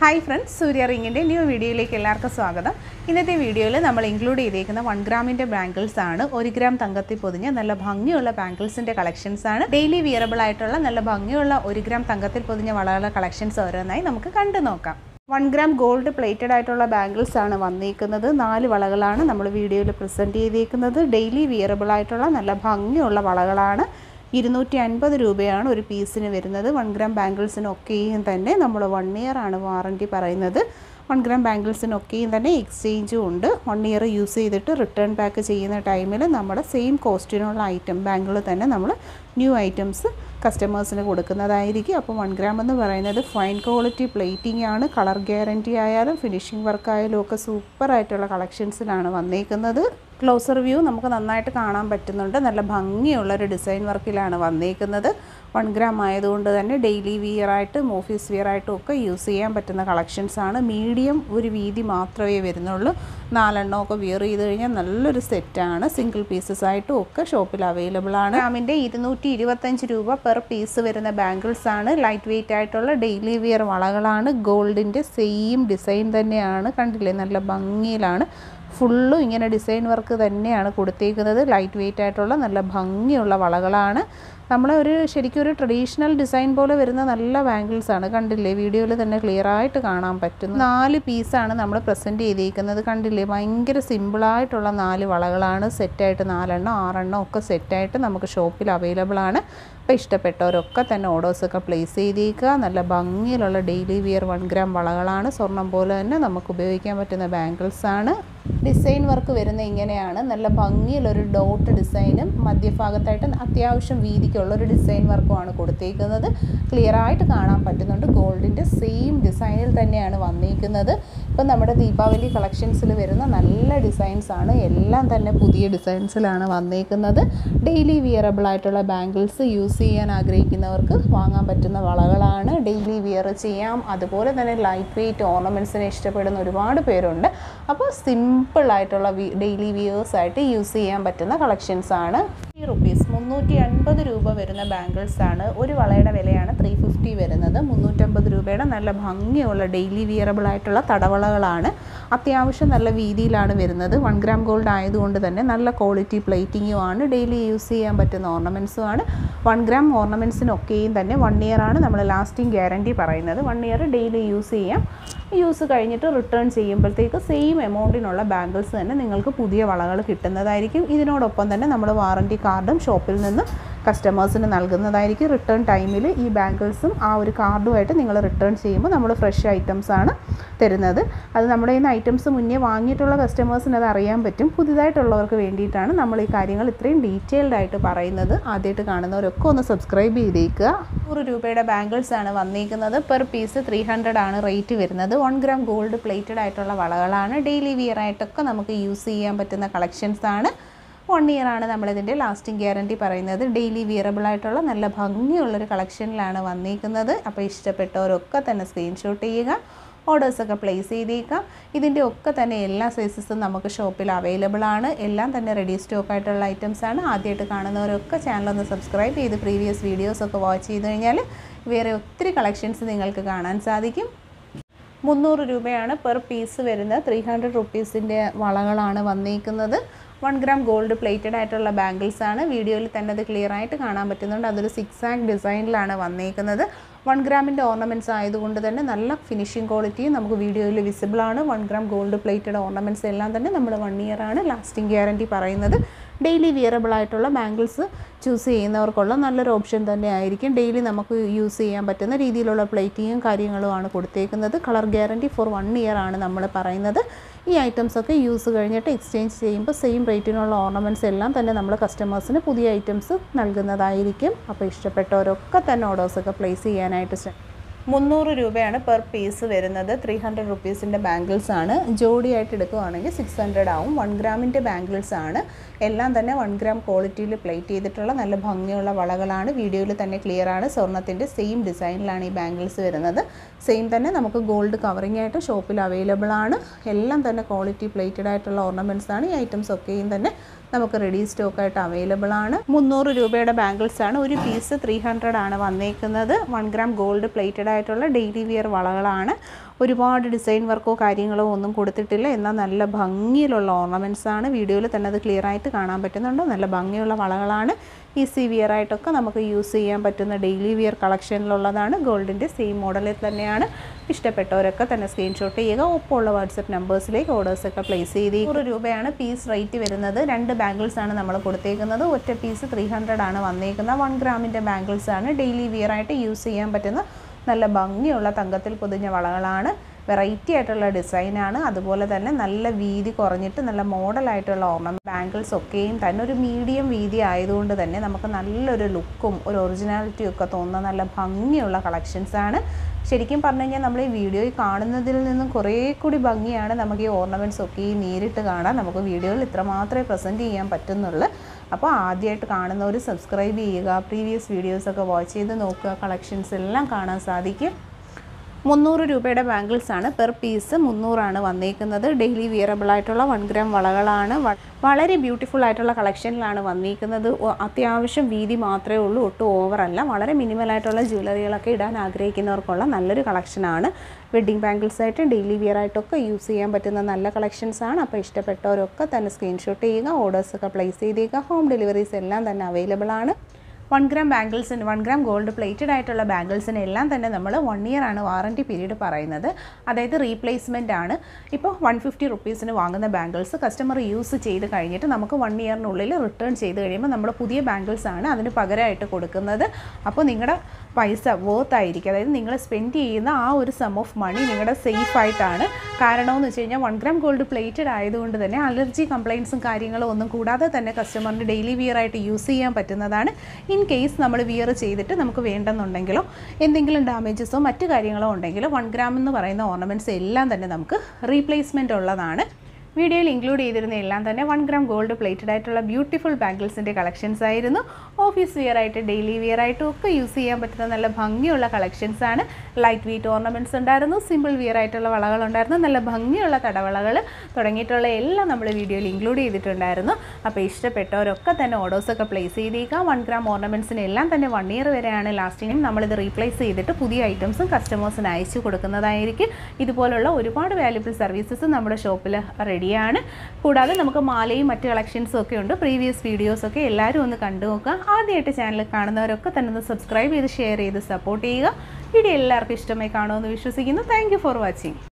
hi friends Surya റിങ്ങിൻ്റെ new വീഡിയോയിലേക്ക് എല്ലാവർക്കും സ്വാഗതം ഇന്നത്തെ വീഡിയോയിൽ നമ്മൾ ഇൻക്ലൂഡ് ചെയ്തേക്കുന്ന വൺ ഗ്രാമിൻ്റെ ബാംഗിൾസ് ആണ് ഒരു ഗ്രാം തങ്കത്തിൽ പൊതിഞ്ഞ നല്ല ഭംഗിയുള്ള ബാംഗിൾസിൻ്റെ കളക്ഷൻസ് ആണ് ഡെയിലി വിയറബിൾ ആയിട്ടുള്ള നല്ല ഭംഗിയുള്ള ഒരു ഗ്രാം തങ്കത്തിൽ പൊതിഞ്ഞ വളകളുടെ കളക്ഷൻസ് ഓരോന്നായി നമുക്ക് കണ്ടു നോക്കാം വൺ ഗ്രാം ഗോൾഡ് പ്ലേറ്റഡ് ആയിട്ടുള്ള ബാംഗിൾസ് ആണ് വന്നിരിക്കുന്നത് നാല് വളകളാണ് നമ്മൾ വീഡിയോയിൽ പ്രസൻറ്റ് ചെയ്തേക്കുന്നത് ഡെയിലി വിയറബിൾ ആയിട്ടുള്ള നല്ല ഭംഗിയുള്ള വളകളാണ് ഇരുന്നൂറ്റി അൻപത് രൂപയാണ് ഒരു പീസിന് വരുന്നത് വൺ ഗ്രാം ബാംഗിൾസിനൊക്കെയും തന്നെ നമ്മൾ വൺ ഇയർ ആണ് വാറൻറ്റി പറയുന്നത് വൺ ഗ്രാം ബാംഗിൾസിനൊക്കെയും തന്നെ എക്സ്ചേഞ്ചും ഉണ്ട് വൺ ഇയർ യൂസ് ചെയ്തിട്ട് റിട്ടേൺ പാക്ക് ചെയ്യുന്ന ടൈമിൽ നമ്മുടെ സെയിം കോസ്റ്റിനുള്ള ഐറ്റം ബാംഗിൾ തന്നെ നമ്മൾ ന്യൂ ഐറ്റംസ് കസ്റ്റമേഴ്സിന് കൊടുക്കുന്നതായിരിക്കും അപ്പോൾ വൺ ഗ്രാം എന്ന് പറയുന്നത് ഫൈൻ ക്വാളിറ്റി പ്ലേറ്റിംഗ് ആണ് കളർ ഗ്യാരൻറ്റി ആയാലും ഫിനിഷിംഗ് വർക്ക് ആയാലും ഒക്കെ സൂപ്പർ ആയിട്ടുള്ള കളക്ഷൻസിലാണ് വന്നേക്കുന്നത് ക്ലോസർ വ്യൂ നമുക്ക് നന്നായിട്ട് കാണാൻ പറ്റുന്നുണ്ട് നല്ല ഭംഗിയുള്ള ഒരു ഡിസൈൻ വർക്കിലാണ് വന്നേക്കുന്നത് വൺ ഗ്രാം ആയതുകൊണ്ട് തന്നെ ഡെയിലി വിയർ ആയിട്ടും ഓഫീസ് വിയർ ആയിട്ടും ഒക്കെ യൂസ് ചെയ്യാൻ പറ്റുന്ന കളക്ഷൻസ് ആണ് മീഡിയം ഒരു വീതി മാത്രമേ വരുന്നുള്ളൂ നാലെണ്ണം ഒക്കെ വിയർ ചെയ്ത് കഴിഞ്ഞാൽ നല്ലൊരു സെറ്റാണ് സിംഗിൾ പീസസ് ആയിട്ടും ഒക്കെ ഷോപ്പിൽ അവൈലബിൾ ആണ് ഗ്രാമിൻ്റെ ഇരുന്നൂറ്റി ഇരുപത്തഞ്ച് രൂപ പെർ പീസ് വരുന്ന ബാംഗിൾസ് ആണ് ലൈറ്റ് വെയിറ്റ് ആയിട്ടുള്ള ഡെയിലി വിയർ വളകളാണ് ഗോൾഡിൻ്റെ സെയിം ഡിസൈൻ തന്നെയാണ് കണ്ടില്ലേ നല്ല ഭംഗിയിലാണ് ഫുള്ളും ഇങ്ങനെ ഡിസൈൻ വർക്ക് തന്നെയാണ് കൊടുത്തേക്കുന്നത് ലൈറ്റ് വെയിറ്റ് ആയിട്ടുള്ള നല്ല ഭംഗിയുള്ള വളകളാണ് നമ്മളെ ഒരു ശരിക്കും ഒരു ട്രഡീഷണൽ ഡിസൈൻ പോലെ വരുന്ന നല്ല ബാംഗിൾസ് ആണ് കണ്ടില്ലേ വീഡിയോയിൽ തന്നെ ക്ലിയർ ആയിട്ട് കാണാൻ പറ്റുന്നു നാല് പീസാണ് നമ്മൾ പ്രസൻറ്റ് ചെയ്തിരിക്കുന്നത് കണ്ടില്ലേ ഭയങ്കര സിമ്പിളായിട്ടുള്ള നാല് വളകളാണ് സെറ്റായിട്ട് നാലെണ്ണം ആറെണ്ണം ഒക്കെ സെറ്റായിട്ട് നമുക്ക് ഷോപ്പിൽ അവൈലബിൾ ആണ് അപ്പോൾ ഇഷ്ടപ്പെട്ടവരൊക്കെ തന്നെ ഓർഡേഴ്സൊക്കെ പ്ലേസ് ചെയ്തേക്കുക നല്ല ഭംഗിയിലുള്ള ഡെയിലി വിയർ വൺ ഗ്രാം വളകളാണ് സ്വർണം പോലെ തന്നെ നമുക്ക് ഉപയോഗിക്കാൻ പറ്റുന്ന ബാംഗിൾസ് ആണ് ഡിസൈൻ വർക്ക് വരുന്ന ഇങ്ങനെയാണ് നല്ല ഭംഗിയിലൊരു ഡോട്ട് ഡിസൈനും മധ്യഭാഗത്തായിട്ട് അത്യാവശ്യം വീതിക്കുള്ള ഒരു ഡിസൈൻ വർക്കുമാണ് കൊടുത്തേക്കുന്നത് ക്ലിയർ ആയിട്ട് കാണാൻ പറ്റുന്നുണ്ട് ഗോൾഡിൻ്റെ സെയിം ഡിസൈനിൽ തന്നെയാണ് വന്നിരിക്കുന്നത് ഇപ്പം നമ്മുടെ ദീപാവലി കളക്ഷൻസിൽ വരുന്ന നല്ല ഡിസൈൻസ് ആണ് എല്ലാം തന്നെ പുതിയ ഡിസൈൻസിലാണ് വന്നേക്കുന്നത് ഡെയിലി വിയറബിൾ ആയിട്ടുള്ള ബാംഗിൾസ് യൂസ് ചെയ്യാൻ ആഗ്രഹിക്കുന്നവർക്ക് വാങ്ങാൻ പറ്റുന്ന വളകളാണ് ഡെയിലി വിയർ ചെയ്യാം അതുപോലെ തന്നെ ലൈറ്റ് വെയിറ്റ് ഓർണമെൻറ്റ്സിനെ ഇഷ്ടപ്പെടുന്ന ഒരുപാട് പേരുണ്ട് അപ്പോൾ സിമ്പിൾ ആയിട്ടുള്ള ഡെയിലി വിയേഴ്സ് ആയിട്ട് യൂസ് ചെയ്യാൻ പറ്റുന്ന കളക്ഷൻസ് ആണ് ഫിഫ്റ്റി റുപ്പീസ് മുന്നൂറ്റി അൻപത് രൂപ വരുന്ന ബാംഗിൾസ് ആണ് ഒരു വളയുടെ വിലയാണ് ത്രീ ഫിഫ്റ്റി വരുന്നത് മുന്നൂറ്റമ്പത് രൂപയുടെ നല്ല ഭംഗിയുള്ള ഡെയിലി വിയറബിൾ ആയിട്ടുള്ള തടവളകളാണ് അത്യാവശ്യം നല്ല വീതിയിലാണ് വരുന്നത് വൺ ഗ്രാം ഗോൾഡ് ആയതുകൊണ്ട് തന്നെ നല്ല ക്വാളിറ്റി പ്ലേറ്റിങ്ങും ആണ് ഡെയിലി യൂസ് ചെയ്യാൻ പറ്റുന്ന ഓർണമെൻറ്റ്സും ആണ് വൺ ഗ്രാം ഓർണമെൻറ്റ്സിനൊക്കെയും തന്നെ വൺ ഇയർ ആണ് നമ്മൾ ലാസ്റ്റിംഗ് ഗ്യാരണ്ടി പറയുന്നത് വൺ ഇയർ ഡെയിലി യൂസ് ചെയ്യാം യൂസ് കഴിഞ്ഞിട്ട് റിട്ടേൺ ചെയ്യുമ്പോഴത്തേക്ക് സെയിം എമൗണ്ടിനുള്ള ബാംഗിൾസ് തന്നെ നിങ്ങൾക്ക് പുതിയ വളകൾ കിട്ടുന്നതായിരിക്കും ഇതിനോടൊപ്പം തന്നെ നമ്മൾ വാറണ്ടി കാർഡും ഷോപ്പിൽ നിന്ന് കസ്റ്റമേഴ്സിന് നൽകുന്നതായിരിക്കും റിട്ടേൺ ടൈമിൽ ഈ ബാംഗിൾസും ആ ഒരു കാർഡുമായിട്ട് നിങ്ങൾ റിട്ടേൺ ചെയ്യുമ്പോൾ നമ്മൾ ഫ്രഷ് ഐറ്റംസ് ആണ് തരുന്നത് അത് നമ്മുടെ കയ്യിൽ നിന്ന് ഐറ്റംസ് മുന്നേ വാങ്ങിയിട്ടുള്ള കസ്റ്റമേഴ്സിന് അത് അറിയാൻ പറ്റും പുതിയതായിട്ടുള്ളവർക്ക് വേണ്ടിയിട്ടാണ് നമ്മൾ ഈ കാര്യങ്ങൾ ഇത്രയും ഡീറ്റെയിൽഡ് ആയിട്ട് പറയുന്നത് ആദ്യമായിട്ട് കാണുന്നവരൊക്കെ ഒന്ന് സബ്സ്ക്രൈബ് ചെയ്തേക്കുക നൂറ് രൂപയുടെ ബാംഗിൾസ് ആണ് വന്നിരിക്കുന്നത് പെർ പീസ് ത്രീ ഹൺഡ്രഡ് ആണ് റേറ്റ് വരുന്നത് വൺ ഗ്രാം ഗോൾഡ് പ്ലേറ്റഡ് ആയിട്ടുള്ള വളകളാണ് ഡെയിലി വിയർ ആയിട്ടൊക്കെ നമുക്ക് യൂസ് ചെയ്യാൻ പറ്റുന്ന കളക്ഷൻസ് ആണ് വൺ ഇയർ ആണ് നമ്മളിതിൻ്റെ ലാസ്റ്റിംഗ് ഗ്യാരണ്ടി പറയുന്നത് ഡെയിലി വിയറബിൾ ആയിട്ടുള്ള നല്ല ഭംഗിയുള്ളൊരു കളക്ഷനിലാണ് വന്നിരിക്കുന്നത് അപ്പോൾ ഇഷ്ടപ്പെട്ടവരൊക്കെ തന്നെ സ്ക്രീൻഷോട്ട് ചെയ്യുക ഓർഡേഴ്സൊക്കെ പ്ലേസ് ചെയ്തേക്കാം ഇതിൻ്റെ ഒക്കെ തന്നെ എല്ലാ സൈസസും നമുക്ക് ഷോപ്പിൽ അവൈലബിൾ ആണ് എല്ലാം തന്നെ റെഡി സ്റ്റോക്ക് ആയിട്ടുള്ള ഐറ്റംസ് ആണ് ആദ്യമായിട്ട് കാണുന്നവരൊക്കെ ചാനൽ ഒന്ന് സബ്സ്ക്രൈബ് ചെയ്ത് പ്രീവിയസ് വീഡിയോസൊക്കെ വാച്ച് ചെയ്ത് കഴിഞ്ഞാൽ വേറെ ഒത്തിരി കളക്ഷൻസ് നിങ്ങൾക്ക് കാണാൻ സാധിക്കും മുന്നൂറ് രൂപയാണ് പെർ പീസ് വരുന്നത് ത്രീ ഹൺഡ്രഡ് റുപ്പീസിൻ്റെ വളകളാണ് വന്നിരിക്കുന്നത് വൺ ഗ്രാം ഗോൾഡ് പ്ലേറ്റഡ് ആയിട്ടുള്ള ബാംഗിൾസ് ആണ് വീഡിയോയിൽ തന്നെ അത് ക്ലിയർ ആയിട്ട് കാണാൻ പറ്റുന്നുണ്ട് അതൊരു സിക്സ് ആക്ക് ഡിസൈനിലാണ് വന്നിരിക്കുന്നത് വൺ ഗ്രാമിൻ്റെ ഓർണമെൻറ്റ്സ് ആയതുകൊണ്ട് തന്നെ നല്ല ഫിനിഷിംഗ് ക്വാളിറ്റിയും നമുക്ക് വീഡിയോയിൽ വിസിബിൾ ആണ് one gram gold plated ornaments എല്ലാം തന്നെ നമ്മൾ വൺ ഇയർ ആണ് ലാസ്റ്റിംഗ് ഗ്യാരണ്ടി പറയുന്നത് ഡെയിലി വിയറബിൾ ആയിട്ടുള്ള ബാംഗിൾസ് ചൂസ് ചെയ്യുന്നവർക്കുള്ള നല്ലൊരു ഓപ്ഷൻ തന്നെ ആയിരിക്കും ഡെയിലി നമുക്ക് യൂസ് ചെയ്യാൻ പറ്റുന്ന രീതിയിലുള്ള പ്ലേറ്റിങ്ങും കാര്യങ്ങളുമാണ് കൊടുത്തേക്കുന്നത് colour guarantee for one year ആണ് നമ്മൾ പറയുന്നത് ഈ ഐറ്റംസ് ഒക്കെ യൂസ് കഴിഞ്ഞിട്ട് എക്സ്ചേഞ്ച് ചെയ്യുമ്പോൾ സെയിം റേറ്റിനുള്ള ഓർണമെൻറ്റ്സ് എല്ലാം തന്നെ നമ്മൾ കസ്റ്റമേഴ്സിന് പുതിയ ഐറ്റംസ് നൽകുന്നതായിരിക്കും അപ്പോൾ ഇഷ്ടപ്പെട്ടവരൊക്കെ തന്നെ ഓർഡേഴ്സൊക്കെ പ്ലേസ് ചെയ്യാനായിട്ട് ശ്രമിക്കും മുന്നൂറ് രൂപയാണ് പെർ പീസ് വരുന്നത് ത്രീ ഹൺഡ്രഡ് റുപ്പീസിൻ്റെ ബാംഗിൾസ് ആണ് ജോഡിയായിട്ട് എടുക്കുകയാണെങ്കിൽ സിക്സ് ഹൺഡ്രഡ് ആവും വൺ ഗ്രാമിൻ്റെ ബാംഗിൾസ് ആണ് എല്ലാം തന്നെ വൺ ഗ്രാം ക്വാളിറ്റിയിൽ പ്ലേറ്റ് ചെയ്തിട്ടുള്ള നല്ല ഭംഗിയുള്ള വളകളാണ് വീഡിയോയിൽ തന്നെ ക്ലിയർ ആണ് സ്വർണ്ണത്തിൻ്റെ സെയിം ഡിസൈനിലാണ് ഈ ബാംഗിൾസ് വരുന്നത് സെയിം തന്നെ നമുക്ക് ഗോൾഡ് കവറിംഗ് ആയിട്ട് ഷോപ്പിൽ അവൈലബിൾ ആണ് എല്ലാം തന്നെ ക്വാളിറ്റി പ്ലേറ്റഡ് ആയിട്ടുള്ള ഓർണമെൻറ്റ്സ് ആണ് ഈ ഐറ്റംസ് ഒക്കെയും തന്നെ നമുക്ക് റെഡി സ്റ്റോക്ക് ആയിട്ട് അവൈലബിൾ ആണ് മുന്നൂറ് രൂപയുടെ ബാംഗിൾസ് ആണ് ഒരു പീസ് ത്രീ ഹൺഡ്രഡ് ആണ് വന്നേക്കുന്നത് വൺ ഗ്രാം ഗോൾഡ് പ്ലേറ്റഡ് ആയിട്ടുള്ള ഡെയിലി വിയർ വളകളാണ് ഒരുപാട് ഡിസൈൻ വർക്കോ കാര്യങ്ങളോ ഒന്നും കൊടുത്തിട്ടില്ല എന്നാൽ നല്ല ഭംഗിയിലുള്ള ഓർണമെൻറ്റ്സ് ആണ് വീഡിയോയിൽ തന്നെ അത് ക്ലിയർ ആയിട്ട് കാണാൻ പറ്റുന്നുണ്ട് നല്ല ഭംഗിയുള്ള വളകളാണ് ഈസി വിയർ ആയിട്ടൊക്കെ നമുക്ക് യൂസ് ചെയ്യാൻ പറ്റുന്ന ഡെയിലി വിയർ കളക്ഷനിലുള്ളതാണ് ഗോൾഡിൻ്റെ സെയിം മോഡലിൽ തന്നെയാണ് ഇഷ്ടപ്പെട്ടവരൊക്കെ തന്നെ സ്ക്രീൻഷോട്ട് ചെയ്യുക ഒപ്പമുള്ള വാട്സപ്പ് നമ്പേഴ്സിലേക്ക് ഓർഡേഴ്സൊക്കെ പ്ലേസ് ചെയ്ത് നൂറ് രൂപയാണ് പീസ് റേറ്റ് വരുന്നത് രണ്ട് ബാംഗിൾസ് ആണ് നമ്മൾ കൊടുത്തേക്കുന്നത് ഒറ്റ പീസ് ത്രീ ഹൺഡ്രഡ് ആണ് വന്നേക്കുന്നത് വൺ ഗ്രാമിൻ്റെ ബാംഗിൾസ് ആണ് ഡെയിലി വിയർ ആയിട്ട് യൂസ് ചെയ്യാൻ പറ്റുന്ന നല്ല ഭംഗിയുള്ള തങ്കത്തിൽ പൊതിഞ്ഞ വളകളാണ് വെറൈറ്റി ആയിട്ടുള്ള ഡിസൈനാണ് അതുപോലെ തന്നെ നല്ല വീതി കുറഞ്ഞിട്ട് നല്ല മോഡലായിട്ടുള്ള ഓർണമെൻറ്റ് ബാംഗിൾസ് ഒക്കെയും തന്നെ ഒരു മീഡിയം വീതി ആയതുകൊണ്ട് തന്നെ നമുക്ക് നല്ലൊരു ലുക്കും ഒരു ഒറിജിനാലിറ്റിയും ഒക്കെ തോന്നുന്ന നല്ല ഭംഗിയുള്ള കളക്ഷൻസ് ആണ് ശരിക്കും പറഞ്ഞു കഴിഞ്ഞാൽ നമ്മൾ ഈ വീഡിയോയിൽ കാണുന്നതിൽ നിന്നും കുറേ കൂടി ഭംഗിയാണ് നമുക്ക് ഈ ഓർണമെൻറ്റ്സ് ഒക്കെ ഈ നേരിട്ട് കാണാൻ നമുക്ക് വീഡിയോയിൽ ഇത്ര മാത്രമേ പ്രസൻറ്റ് ചെയ്യാൻ പറ്റുന്നുള്ളൂ അപ്പോൾ ആദ്യമായിട്ട് കാണുന്നവർ സബ്സ്ക്രൈബ് ചെയ്യുക പ്രീവിയസ് വീഡിയോസൊക്കെ വാച്ച് ചെയ്ത് നോക്കുക കളക്ഷൻസ് എല്ലാം കാണാൻ സാധിക്കും മുന്നൂറ് രൂപയുടെ ബാംഗിൾസ് ആണ് പെർ പീസ് മുന്നൂറാണ് വന്നേക്കുന്നത് ഡെയിലി വിയറബിൾ ആയിട്ടുള്ള വൺ ഗ്രാം വളകളാണ് വ- വളരെ ബ്യൂട്ടിഫുൾ ആയിട്ടുള്ള കളക്ഷനിലാണ് വന്നിരിക്കുന്നത് ഒ- അത്യാവശ്യം വീതി മാത്രമേ ഉള്ളൂ ഒട്ടും ഓവർ അല്ല വളരെ മിനിമൽ ആയിട്ടുള്ള ജ്വല്ലറികളൊക്കെ ഇടാൻ ആഗ്രഹിക്കുന്നവർക്കുള്ള നല്ലൊരു കളക്ഷനാണ് വെഡ്ഡിംഗ് ബാംഗിൾസ് ആയിട്ടും ഡെയിലി വിയർ ആയിട്ടൊക്കെ യൂസ് ചെയ്യാൻ പറ്റുന്ന നല്ല കളക്ഷൻസ് ആണ് അപ്പോൾ ഇഷ്ടപ്പെട്ടവരൊക്കെ തന്നെ സ്ക്രീൻഷോട്ട് ചെയ്യുക ഓർഡേഴ്സൊക്കെ പ്ലേസ് ചെയ്തേക്കുക ഹോം ഡെലിവറീസ് എല്ലാം തന്നെ അവൈലബിൾ ആണ് വൺ ഗ്രാം ബാംഗിൾസിന് വൺ ഗ്രാം ഗോൾഡ് പ്ലേറ്റഡ് ആയിട്ടുള്ള ബാംഗിൾസിന് എല്ലാം തന്നെ നമ്മൾ വൺ ഇയർ ആണ് വാറണ്ടി പീരീഡ് പറയുന്നത് അതായത് റീപ്ലേസ്മെൻ്റ് ആണ് ഇപ്പോൾ വൺ ഫിഫ്റ്റി റുപ്പീസിന് വാങ്ങുന്ന ബാംഗിൾസ് കസ്റ്റമർ യൂസ് ചെയ്ത് കഴിഞ്ഞിട്ട് നമുക്ക് വൺ ഇയറിനുള്ളിൽ റിട്ടേൺ ചെയ്ത് കഴിയുമ്പോൾ നമ്മൾ പുതിയ ബാംഗിൾസ് ആണ് അതിന് പകരമായിട്ട് കൊടുക്കുന്നത് അപ്പോൾ നിങ്ങളുടെ പൈസ വർത്ത് ആയിരിക്കും അതായത് നിങ്ങൾ സ്പെൻഡ് ചെയ്യുന്ന ആ ഒരു സം ഓഫ് മണി നിങ്ങളുടെ സേഫ് ആയിട്ടാണ് കാരണമെന്ന് വെച്ച് കഴിഞ്ഞാൽ വൺ ഗ്രാം ഗോൾഡ് പ്ലേറ്റഡ് ആയതുകൊണ്ട് തന്നെ അലർജി കംപ്ലയിൻസും കാര്യങ്ങളും ഒന്നും കൂടാതെ തന്നെ കസ്റ്റമറിന് ഡെയിലി വിയർ ആയിട്ട് യൂസ് ചെയ്യാൻ പറ്റുന്നതാണ് ഇൻ കേസ് നമ്മൾ വിയർ ചെയ്തിട്ട് നമുക്ക് വേണ്ടെന്നുണ്ടെങ്കിലോ എന്തെങ്കിലും ഡാമേജസോ മറ്റു കാര്യങ്ങളോ ഉണ്ടെങ്കിലോ വൺ ഗ്രാം എന്ന് പറയുന്ന ഓർണമെൻറ്റ്സ് എല്ലാം തന്നെ നമുക്ക് റീപ്ലേസ്മെൻ്റ് ഉള്ളതാണ് വീഡിയോയിൽ ഇൻക്ലൂഡ് ചെയ്തിരുന്ന എല്ലാം തന്നെ one gram gold plated beautiful ബ്യൂട്ടിഫുൾ ബാംഗിൾസിൻ്റെ കളക്ഷൻസ് ആയിരുന്നു ഓഫീസ് വിയർ ആയിട്ട് ഡെയിലി വിയർ ആയിട്ടും ഒക്കെ യൂസ് ചെയ്യാൻ പറ്റുന്ന നല്ല ഭംഗിയുള്ള കളക്ഷൻസ് ആണ് ലൈറ്റ് വെയിറ്റ് ഓർണമെൻറ്റ്സ് ഉണ്ടായിരുന്നു സിമ്പിൾ വിയർ ആയിട്ടുള്ള വളകളുണ്ടായിരുന്നു നല്ല ഭംഗിയുള്ള തടവളകൾ തുടങ്ങിയിട്ടുള്ള എല്ലാം നമ്മൾ വീഡിയോയിൽ ഇൻക്ലൂഡ് ചെയ്തിട്ടുണ്ടായിരുന്നു അപ്പോൾ ഇഷ്ടപ്പെട്ടവരൊക്കെ തന്നെ ഓർഡേഴ്സൊക്കെ പ്ലേസ് ചെയ്തേക്കാം വൺ ഗ്രാം ഓർണമെൻറ്റ്സിന് എല്ലാം തന്നെ വൺ ഇയർ വരെയാണ് ലാസ്റ്റിനും നമ്മളിത് റീപ്ലേസ് ചെയ്തിട്ട് പുതിയ ഐറ്റംസും കസ്റ്റമേഴ്സിന് അയച്ചു കൊടുക്കുന്നതായിരിക്കും ഇതുപോലുള്ള ഒരുപാട് വാല്യുബിൾ സർവീസസ് നമ്മുടെ ഷോപ്പിൽ റെഡിയാണ് കൂടാതെ നമുക്ക് മാലയും മറ്റ് കളക്ഷൻസും ഒക്കെ ഉണ്ട് പ്രീവിയസ് വീഡിയോസൊക്കെ എല്ലാവരും ഒന്ന് കണ്ടു നോക്കുക ആദ്യമായിട്ട് ചാനൽ കാണുന്നവരൊക്കെ തന്നെ ഒന്ന് സബ്സ്ക്രൈബ് ചെയ്ത് ഷെയർ ചെയ്ത് സപ്പോർട്ട് ചെയ്യുക വീഡിയോ എല്ലാവർക്കും ഇഷ്ടമായി കാണുമെന്ന് വിശ്വസിക്കുന്നു താങ്ക് ഫോർ വാച്ചിങ്